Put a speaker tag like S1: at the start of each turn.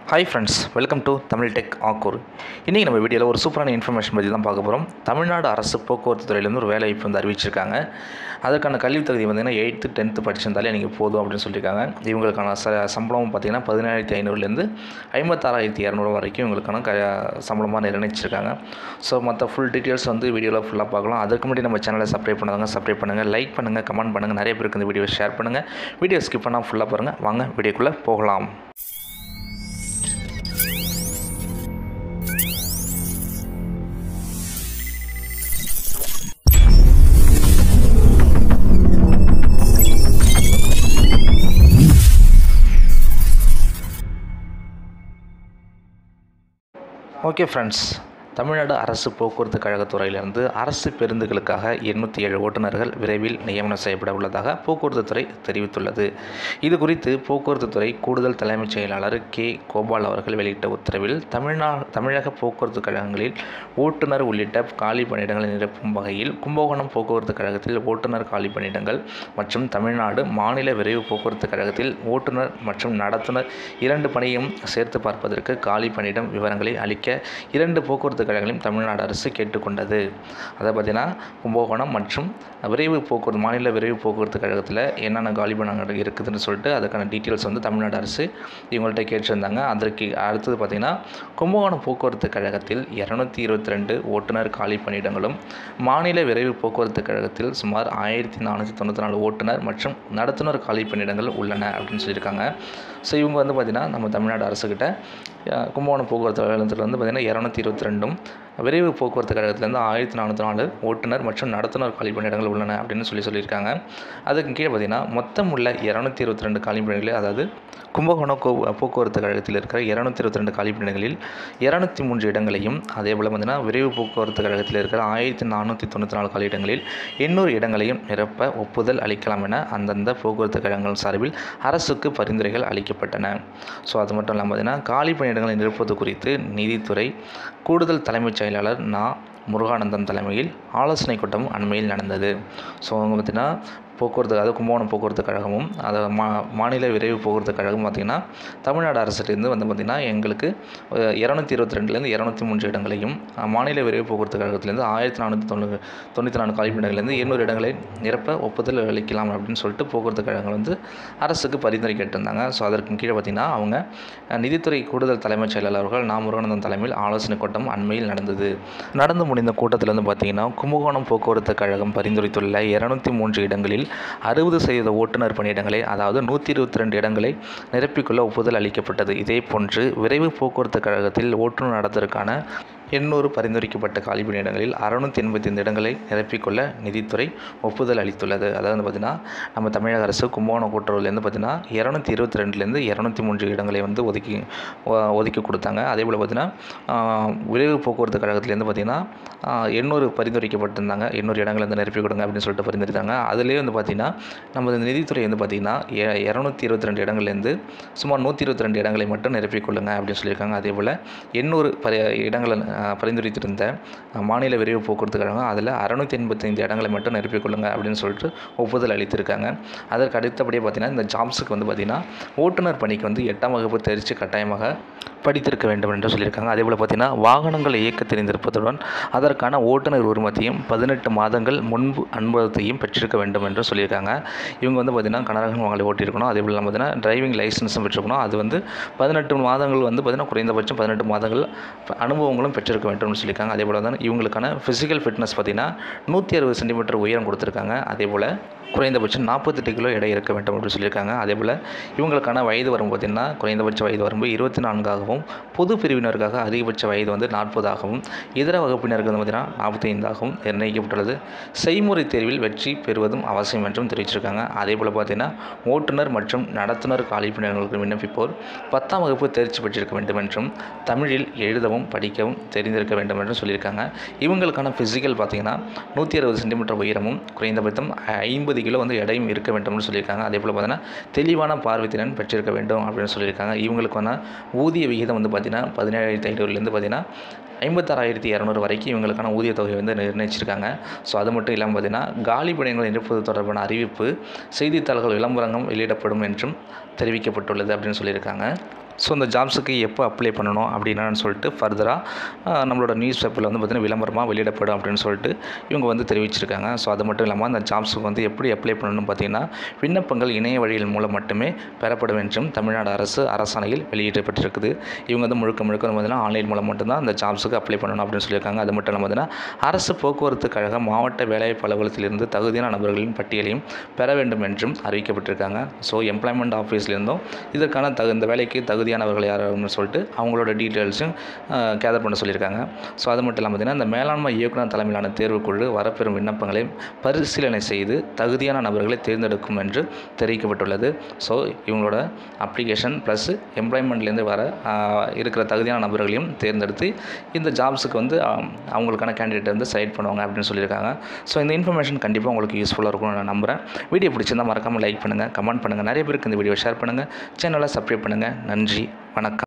S1: hi friends welcome to Tamil tech ஆக்கூர் இன்றைக்கி நம்ம வீடியோவில் ஒரு சூப்பரான இன்ஃபர்மேஷன் பற்றி தான் பார்க்க போகிறோம் தமிழ்நாடு அரசு போக்குவரத்து துறையிலேருந்து ஒரு வேலை வாய்ப்பு வந்து அறிவிச்சிருக்காங்க அதற்கான கல்வி தகுதி பார்த்தீங்கன்னா எயித்து டென்த்து படிச்சிருந்தாலே நீங்கள் போதும் அப்படின்னு சொல்லியிருக்காங்க இவங்களுக்கான ச சம்பளம் பார்த்தீங்கன்னா பதினேழாயிரத்தி ஐநூறுலேருந்து ஐம்பத்தாறாயிரத்தி இரநூறு வரைக்கும் இவங்களுக்கான க சம்பளமாக நிர்ணயிச்சிருக்காங்க ஸோ மற்ற ஃபுல் டீட்டெயில்ஸ் வந்து வீடியோவில் ஃபுல்லாக பார்க்கலாம் அதுக்கு முன்னாடி நம்ம சேனலை சப்ஸ்கிரைப் பண்ணாங்க சப்ஸ்கிரைப் பண்ணுங்கள் லைக் பண்ணுங்கள் கமெண்ட் பண்ணுங்கள் நிறைய பேருக்கு இந்த வீடியோ ஷேர் பண்ணுங்கள் வீடியோ ஸ்கிப் பண்ணால் ஃபுல்லாக பாருங்கள் வாங்க வீடியோக்குள்ளே போகலாம் ஓகே ஃப்ரெண்ட்ஸ் தமிழ்நாடு அரசு போக்குவரத்து கழகத்துறையிலிருந்து அரசு பேருந்துகளுக்காக எண்ணூற்றி ஏழு ஓட்டுநர்கள் விரைவில் நியமனம் செய்யப்பட உள்ளதாக போக்குவரத்து துறை தெரிவித்துள்ளது இது குறித்து போக்குவரத்து துறை கூடுதல் தலைமைச் செயலாளர் கே கோபால் அவர்கள் வெளியிட்ட உத்தரவில் தமிழ்நா தமிழக போக்குவரத்து கழகங்களில் ஓட்டுநர் உள்ளிட்ட காலி பணியிடங்களை நிரப்பும் வகையில் கும்பகோணம் போக்குவரத்து கழகத்தில் ஓட்டுநர் காலி பணியிடங்கள் மற்றும் தமிழ்நாடு மாநில விரைவு போக்குவரத்து கழகத்தில் ஓட்டுநர் மற்றும் நடத்துனர் இரண்டு பணியும் சேர்த்து பார்ப்பதற்கு காலி பணியிடம் விவரங்களை அளிக்க இரண்டு போக்குவரத்து கழகங்களையும் தமிழ்நாடு அரசு கேட்டுக்கொண்டது அதை பார்த்தீங்கன்னா கும்பகோணம் மற்றும் விரைவு போக்குவரத்து மாநில விரைவு போக்குவரத்து கழகத்தில் என்னென்ன காலி பணியிடங்கள் இருக்குதுன்னு சொல்லிட்டு அதுக்கான டீட்டெயில்ஸ் வந்து தமிழ்நாடு அரசு இவங்கள்ட்ட கேட்டிருந்தாங்க அதற்கு அடுத்தது பார்த்திங்கன்னா கும்பகோணம் போக்குவரத்து கழகத்தில் இரநூத்தி இருபத்தி ரெண்டு ஓட்டுநர் காலி பணியிடங்களும் மாநில விரைவு போக்குவரத்து கழகத்தில் சுமார் ஆயிரத்தி நானூற்றி தொண்ணூற்றி நாலு ஓட்டுநர் மற்றும் நடத்துனர் காலி பணியிடங்கள் உள்ளன அப்படின்னு சொல்லியிருக்காங்க ஸோ இவங்க வந்து பார்த்திங்கன்னா நம்ம தமிழ்நாடு அரசுக்கிட்ட அஹ், கும்பகோணம் போக்குவரத்து கழகத்தில் வந்து பார்த்திங்கன்னா இரநூத்தி இருபத்தி ரெண்டும் விரைவு போக்குவரத்து கழகத்திலேருந்து ஆயிரத்தி நானூற்றி நாலு ஓட்டுநர் மற்றும் நடத்துனர் காலி பணியிடங்கள் உள்ளன அப்படின்னு சொல்லி சொல்லியிருக்காங்க அதுக்கு கீழே பார்த்திங்கன்னா மொத்தம் உள்ள இரநூத்தி இருபத்தி ரெண்டு காலி பணியிடங்கள் அதாவது கும்பகோணம் கோ போக்குவரத்து கழகத்தில் இருக்கிற இரநூத்தி இருபத்தி ரெண்டு காலி பணியிடங்களில் இரநூத்தி மூன்று இடங்களையும் அதே போல் பார்த்திங்கன்னா விரைவு போக்குவரத்து கழகத்தில் இருக்கிற ஆயிரத்தி நானூற்றி தொண்ணூற்றி நாலு காலி இடங்களில் எண்ணூறு இடங்களையும் நிரப்ப ஒப்புதல் அளிக்கலாம் என அந்தந்த போக்குவரத்து கழகங்கள் சார்பில் அரசுக்கு பரிந்துரைகள் அளிக்கப்பட்டன ஸோ அது மட்டும் இல்லாமல் பார்த்திங்கன்னா காலி பணியிடங்களை நிரப்புவது குறித்து நீதித்துறை கூடுதல் தலைமைச் செயலாளர் நா முருகானந்தம் தலைமையில் ஆலோசனை கூட்டம் அண்மையில் நடந்தது ஸோ அவங்க பார்த்திங்கன்னா போக்குவரத்து அதாவது கும்பகோணம் போக்குவரத்து கழகமும் அதை மா மாநில விரைவு போக்குவரத்து கழகம் பார்த்திங்கன்னா தமிழ்நாடு அரசுலேருந்து வந்து பார்த்திங்கன்னா எங்களுக்கு இரநூத்தி இருபத்தி ரெண்டுலேருந்து இரநூத்தி மூன்று இடங்களையும் அஹ், மாநில விரைவு போக்குவரத்து கழகத்துலேருந்து ஆயிரத்தி நானூற்றி தொண்ணூறு தொண்ணூற்றி நாலு காலிப்பிடங்கள்லேருந்து எண்ணூறு இடங்களை நிரப்ப ஒப்புதல் அளிக்கலாம் அப்படின்னு சொல்லிட்டு போக்குவரத்து கழகங்கள் வந்து அரசுக்கு பரிந்துரை கேட்டிருந்தாங்க ஸோ அதற்கு கீழே பார்த்திங்கன்னா அவங்க அஹ், நிதித்துறை கூடுதல் தலைமைச் செயலாளர் அவர்கள் நா முருகானந்தம் தலைமையில் ஆலோசனை கூட்டம் அண்மையில் நடந்தது நடந்து முடிந்த கூட்டத்தில் வந்து பார்த்திங்கன்னா கும்பகோணம் போக்குவரத்து கழகம் பரிந்துரைத்துள்ள இரநூத்தி மூன்று இடங்களில் அறுபது சதவீத ஓட்டுநர் பணியிடங்களை அதாவது நூற்றி இருபத்தி ரெண்டு இடங்களை நிரப்பிக்கொள்ள ஒப்புதல் அளிக்கப்பட்டது இதே போன்று விரைவு போக்குவரத்து கழகத்தில் ஓட்டுநர் நடத்துவதற்கான எண்ணூறு பரிந்துரைக்கப்பட்ட காலி பணியிடங்களில் அறுநூற்றி எண்பத்தி ஐந்து இடங்களை நிரப்பிக்கொள்ள நிதித்துறை ஒப்புதல் அளித்துள்ளது அதாவது பார்த்திங்கன்னா நம்ம தமிழக அரசு கும்பகோணம் கூட்டுறவுலேருந்து பார்த்திங்கன்னா இரநூத்தி இருபத்தி ரெண்டுலேருந்து இரநூத்தி மூன்று இடங்களை வந்து ஒதுக்கி ஒ- ஒதுக்கி கொடுத்தாங்க அதே போல் பார்த்திங்கன்னா ஆஹ், விரைவு போக்குவரத்து கழகத்துலேருந்து பார்த்திங்கன்னா ஆஹ், எண்ணூறு பரிந்துரைக்கப்பட்டிருந்தாங்க எண்ணூறு இடங்களை வந்து நிரப்பி கொடுங்க அப்படின்னு சொல்லிட்டு பரிந்துரைத்தாங்க அதுலேயே வந்து பார்த்திங்கன்னா நமது நிதித்துறை வந்து பார்த்திங்கன்னா எ- இரநூத்தி இருபத்தி ரெண்டு இடங்கள்லேருந்து சுமார் நூற்றி இருபத்தி ரெண்டு இடங்களை மட்டும் நிரப்பிக் கொள்ளுங்க அப்படின்னு சொல்லியிருக்காங்க அதே போல் எண்ணூறு பரி இடங்களை ஆஹ், பரிந்துரைத்திருந்த ஆஹ், மாநில விரைவு போக்குவரத்து கழகம் அதில் அறநூற்றி எண்பத்தைந்து இடங்களை மட்டும் நிரப்பிக் கொள்ளுங்க அப்படின்னு சொல்லிட்டு ஒப்புதல் அளித்திருக்காங்க அதற்கு அடுத்தபடியே பார்த்திங்கன்னா இந்த ஜாப்ஸுக்கு வந்து பார்த்திங்கன்னா ஓட்டுநர் பணிக்கு வந்து எட்டாம் வகுப்பு தெரிச்சு கட்டாயமாக படித்திருக்க வேண்டும் என்று சொல்லியிருக்காங்க அதே போல் பார்த்திங்கன்னா வாகனங்கள் இயக்க தெரிந்திருப்பதுடன் அதற்கான ஓட்டுநர் உரிமத்தையும் பதினெட்டு மாதங்கள் முன்பு அனுபவத்தையும் பெற்றிருக்க வேண்டும் என்று சொல்லியிருக்காங்க இவங்க வந்து பார்த்திங்கன்னா கனரக வாங்கலை ஓட்டியிருக்கணும் அதே போல் பார்த்திங்கன்னா டிரைவிங் லைசன்ஸும் பெற்றிருக்கணும் அது வந்து பதினெட்டு மாதங்கள் வந்து பார்த்திங்கன்னா குறைந்தபட்சம் பதினெட்டு மாதங்கள் அனுபவங்களும் பெற்றிருக்க வேண்டும்னு சொல்லியிருக்காங்க அதே போல் தான் இவங்களுக்கான ஃபிசிக்கல் ஃபிட்னஸ் பார்த்திங்கன்னா நூற்றி அறுபது சென்டிமீட்டர் உயரம் கொடுத்துருக்காங்க அதே போல் குறைந்தபட்சம் நாற்பத்தெட்டு கிலோ எடை இருக்க வேண்டும் அப்படின்னு சொல்லியிருக்காங்க அதே போல் இவங்களுக்கான வயது வரம்பு பார்த்திங்கன்னா குறைந்தபட்ச வயது வரம்பு இருபத்தி நான்காகவும் பொது பிரிவினருக்காக அதிகபட்ச வயது வந்து நாற்பதாகவும் இதர வகுப்பினருக்கு வந்து பார்த்திங்கன்னா நாற்பத்தைந்தாகவும் நிர்ணயிக்கப்பட்டுள்ளது செய்முறை தேர்வில் வெற்றி பெறுவதும் அவசியம் என்றும் தெரிவிச்சிருக்காங்க அதே போல் பார்த்திங்கன்னா ஓட்டுநர் மற்றும் நடத்துனர் காலிப்பினர்களுக்கு விண்ணப்பிப்போர் பத்தாம் வகுப்பு தேர்ச்சி பெற்றிருக்க வேண்டும் என்றும் தமிழில் எழுதவும் படிக்கவும் தெரிந்திருக்க வேண்டும் என்றும் சொல்லியிருக்காங்க இவங்களுக்கான ஃபிசிக்கல் பார்த்திங்கன்னா நூற்றி அறுபது சென்டிமீட்டர் உயரமும் குறைந்தபட்சம் ஐம்பது கிலோ வந்து எடையும் இருக்க வேண்டும்னு சொல்லியிருக்காங்க அதே போல் பார்த்தீங்கன்னா தெளிவான பார்வைத்திறன் பெற்றிருக்க வேண்டும் அப்படின்னு சொல்லியிருக்காங்க இவங்களுக்கான ஊதிய விகிதம் வந்து பார்த்திங்கன்னா பதினேழாயிரத்தி ஐநூறுலேருந்து பார்த்திங்கன்னா ஐம்பத்தாறாயிரத்தி இரநூறு வரைக்கும் இவங்களுக்கான ஊதிய தொகை வந்து நிர்ணயிச்சிருக்காங்க ஸோ அது மட்டும் இல்லாமல் பார்த்திங்கன்னா காலி பணியங்களை நிரப்புவது தொடர்பான அறிவிப்பு செய்தித்தாள்கள் விளம்பரங்கள் வெளியிடப்படும் என்றும் தெரிவிக்கப்பட்டுள்ளது அப்படின்னு சொல்லியிருக்காங்க ஸோ இந்த ஜாப்ஸுக்கு எப்போ அப்ளை பண்ணணும் அப்படின்னு சொல்லிட்டு ஃபர்தராக நம்மளோட நியூஸ் பேப்பரில் வந்து பார்த்திங்கன்னா விளம்பரமாக வெளியிடப்படும் அப்படின்னு சொல்லிட்டு இவங்க வந்து தெரிவிச்சிருக்காங்க ஸோ அது மட்டும் இல்லாமல் அந்த ஜாப்ஸுக்கு வந்து எப்படி அப்ளை பண்ணணும்னு பார்த்தீங்கன்னா விண்ணப்பங்கள் இணைய வழியில் மூலம் மட்டுமே பெறப்படும் என்றும் தமிழ்நாடு அரசு அரசாணையில் வெளியிடப்பட்டிருக்குது இவங்க வந்து முழுக்க முழுக்க வந்து பார்த்திங்கன்னா ஆன்லைன் மூலம் மட்டும்தான் அந்த ஜாப்ஸுக்கு அப்ளை பண்ணணும் அப்படின்னு சொல்லியிருக்காங்க அது மட்டும் இல்லாமல் பார்த்தீங்கன்னா அரசு போக்குவரத்து கழக மாவட்ட வேலைவாய்ப்பு அலுவலகத்திலிருந்து தகுதியான நபர்களின் பட்டியலையும் பெற வேண்டும் என்றும் அறிவிக்கப்பட்டிருக்காங்க ஸோ எம்ப்ளாய்மெண்ட் ஆஃபீஸ்லேருந்தும் இதற்கான தகு இந்த வேலைக்கு தகுதியானவர்கள் யாருன்னு சொல்லிட்டு அவங்களோட டீட்டெயில்ஸும் கேதர் பண்ண சொல்லியிருக்காங்க ஸோ அது மட்டும் இல்லாமல் பார்த்தீங்கன்னா இந்த மேலாண்மை இயக்குனர் தலைமையிலான தேர்வுக்குழு வரப்பெறும் விண்ணப்பங்களை பரிசீலனை செய்து தகுதியான நபர்களை தேர்ந்தெடுக்கும் என்று தெரிவிக்கப்பட்டுள்ளது ஸோ இவங்களோட அப்ளிகேஷன் ப்ளஸ் எம்ப்ளாய்மெண்ட்லேருந்து வர ஆஹ், இருக்கிற தகுதியான நபர்களையும் தேர்ந்தெடுத்து இந்த ஜாப்ஸுக்கு வந்து ஆம், அவங்களுக்கான கேண்டிடேட் வந்து செலக்ட் பண்ணுவாங்க அப்படின்னு சொல்லியிருக்காங்க ஸோ இந்த இன்ஃபர்மேஷன் கண்டிப்பாக உங்களுக்கு யூஸ்ஃபுல்லாக இருக்கும்னு நான் நம்புகிறேன் வீடியோ பிடிச்சிருந்தா மறக்காமல் லைக் பண்ணுங்கள் கமெண்ட் பண்ணுங்கள் நிறைய பேருக்கு இந்த வீடியோ ஷேர் பண்ணுங்கள் சேனலை சப்ஸ்கிரைப் பண்ணுங்கள் நன்றி வணக்கம்